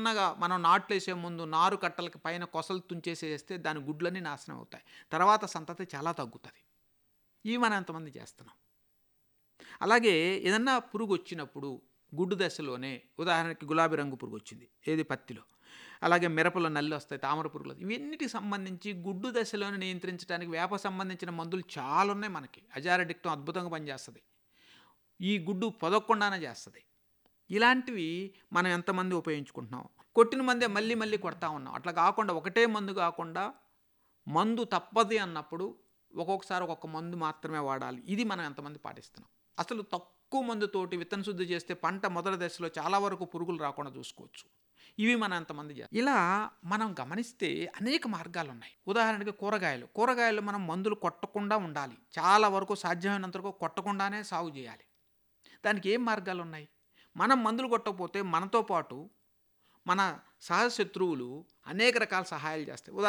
చిన్నగా మనం నాట్లు వేసే ముందు నారు కట్టలకి పైన కొసలు తుంచేసేస్తే దాని గుడ్లన్నీ నాశనం అవుతాయి తర్వాత సంతతి చాలా తగ్గుతుంది ఇవి మనం ఎంతమంది చేస్తున్నాం అలాగే ఏదన్నా పురుగు వచ్చినప్పుడు గుడ్డు దశలోనే ఉదాహరణకి గులాబీ రంగు పురుగు వచ్చింది ఏది పత్తిలో అలాగే మిరపలో నల్లి వస్తాయి తామర పురుగులు వస్తాయి. ఇవన్నిటికి సంబంధించి గుడ్డు దశలోనే నియంత్రించడానికి వేప సంబంధించిన మందులు చాలా ఉన్నాయి మనకి అజారడిక్టం అద్భుతంగా పనిచేస్తుంది ఈ గుడ్డు పొదక్కుండానే చేస్తుంది ఇలాంటివి మనం ఎంతమంది ఉపయోగించుకుంటున్నాం కొట్టిన మందే మళ్ళీ మళ్ళీ కొడతా ఉన్నాం అట్లా కాకుండా ఒకటే మందు కాకుండా మందు తప్పది అన్నప్పుడు ఒక్కొక్కసారి ఒక్కొక్క మందు మాత్రమే వాడాలి ఇది మనం ఎంతమంది పాటిస్తున్నాం అసలు తక్కువ మందుతోటి విత్తన శుద్ధి చేస్తే పంట మొదటి దశలో చాలా వరకు పురుగులు రాకుండా చూసుకోవచ్చు ఇవి మనం ఎంతమంది చేస్తాం ఇలా మనం గమనిస్తే అనేక మార్గాలు ఉన్నాయి ఉదాహరణకి కూరగాయలు కూరగాయలు మనం మందులు కొట్టకుండా ఉండాలి చాలా వరకు సాధ్యమైనంత వరకు కొట్టకుండానే సాగు చేయాలి దానికి ఏం మార్గాలు ఉన్నాయి మనం మందులు కొట్టకపోతే మనతో పాటు మన సహ శత్రువులు అనేక రకాల సహాయాలు చేస్తాయి ఉదాహరణకి